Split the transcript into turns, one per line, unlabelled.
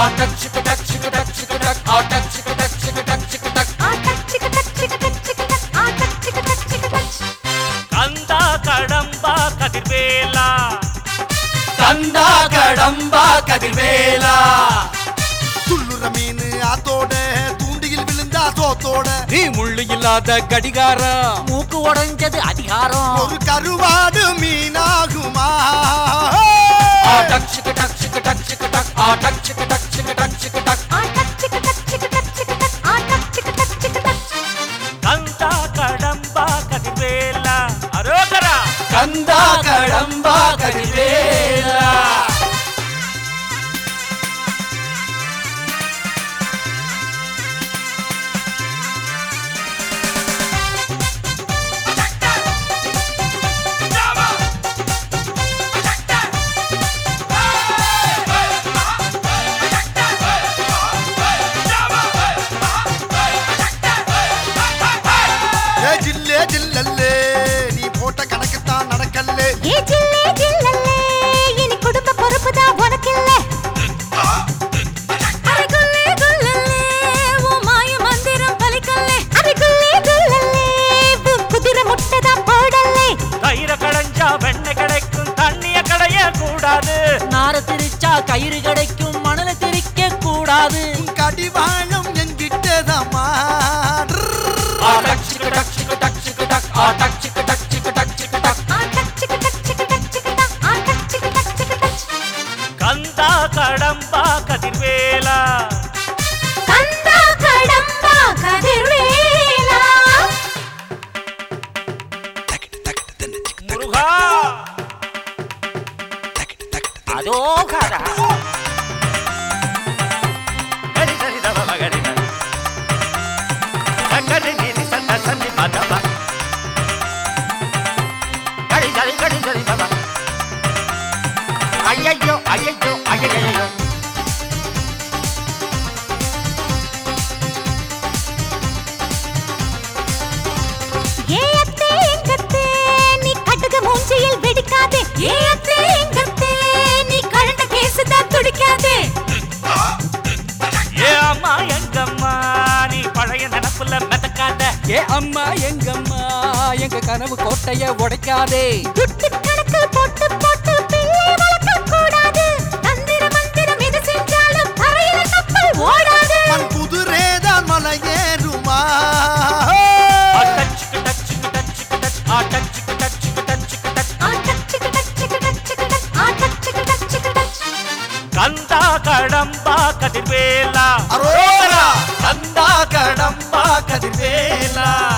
ஆட்டக் சிக்கடக் சிக்கடக் சிக்கடக் ஆட்டக் சிக்கடக் சிக்கடக் சிக்கடக்
ஆட்டக் சிக்கடக் சிக்கடக் சிக்கடக் ஆட்டக் சிக்கடக் சிக்கடக்
கந்தா கடம்பா கதிர்வேலா
கந்தா கடம்பா கதிர்வேலா
துள்ளுற மீன் ஆத்தோட தூண்டியில் விழுந்தா சோத்தோட
நீ முள்ளு இல்லாத கடிகாரம்
மூக்கு உடைஞ்சது அதிகாரம்
ஒரு கருவாடு மீனாகுமா
ஆட்டக் சிக்கடக் சிக்கடக் சிக்கடக் ஆட்டக் சிக்கடக் சிக்கடக் சிக்கடக்
ஆட்டக் சிக்கடக் சிக்கடக் சிக்கடக் ஆட்டக் சிக்கடக் சிக்கடக்
கந்தா கடம்பா கதிர்வேலா அரோகரா
கந்தா கடம்பா கதிர்வேலா
ஏ ஜில்லே ஜில்லல்லே நீ போட்ட கணக்குத்தான் நடக்கல்லே
ஏ ஜில்லே ஜில்லல்லே இனி குடும்ப பொறுப்பு தான் உனக்கில்ல அரை குல்லே குல்லல்லே உன் மாய மந்திரம் பலிக்கல்லே அரை குல்லே குல்லல்லே உன் குதிரை முட்டை தான் போடல்லே
தயிர கடைஞ்சா வெண்ணெய் கிடைக்கும் தண்ணிய கடைய கூடாது
நார திரிச்சா கயிறு கிடைக்கும் மணல திரிக்க கூடாது
கடிவாளம் என்கிட்டதம்மா
ஆட்டக் சிக்கடக் சிக்கடக் சிக்கடக் ஆட்டக் சிக்கடக் சிக்கடக் சிக்கடக்
ஆட்டக் சிக்கடக் சிக்கடக் சிக்கடக் ஆட்டக் சிக்கடக் சிக்கடக்
கந்தா கடம்பா கதிர்வேலா
கந்தா கடம்பா கதிர்வேலா
முருகா
அதோகரா
கரி சரி தவ மகரி ந. சங்கரி நீரி சந்த சந்தி மதவ. கரி சரி கரி சரி தவ. ஐயையோ ஐயையோ ஐயையோ
ஏ அத்தே எங்கத்தே நீ கடுகு மூஞ்சியில் வெடிக்காதே ஏ அத்தே எங்கத்தே நீ கழண்ட கேசு தான் துடிக்காதே
ஏ அம்மா எங்கம்மா நீ பழைய நினப்புல மிதக்காத
ஏ அம்மா எங்கம்மா எங்க கனவு கோட்டைய உடைக்காதே
துட்டு கணக்கு போட்டு போட்டு பிள்ளை வளர்க்க கூடாது தந்திர மந்திரம் எது செஞ்சாலும் தரையில கப்பல் ஓடாது
மண் குதிரேதான் மலை ஏறுமா
ஆட்டச் சிக்கடச் சிக்கடச் சிக்கடச் ஆட்டச் சிக்கடச் சிக்கடச் சிக்கடச்
ஆட்டக் சிக்கடக் சிக்கடக் சிக்கடக் ஆட்டக் சிக்கடக் சிக்கடக்
கந்தா கடம்பா கதிர்வேலா
அரோகரா
கந்தா கடம்பா கதிர்வேலா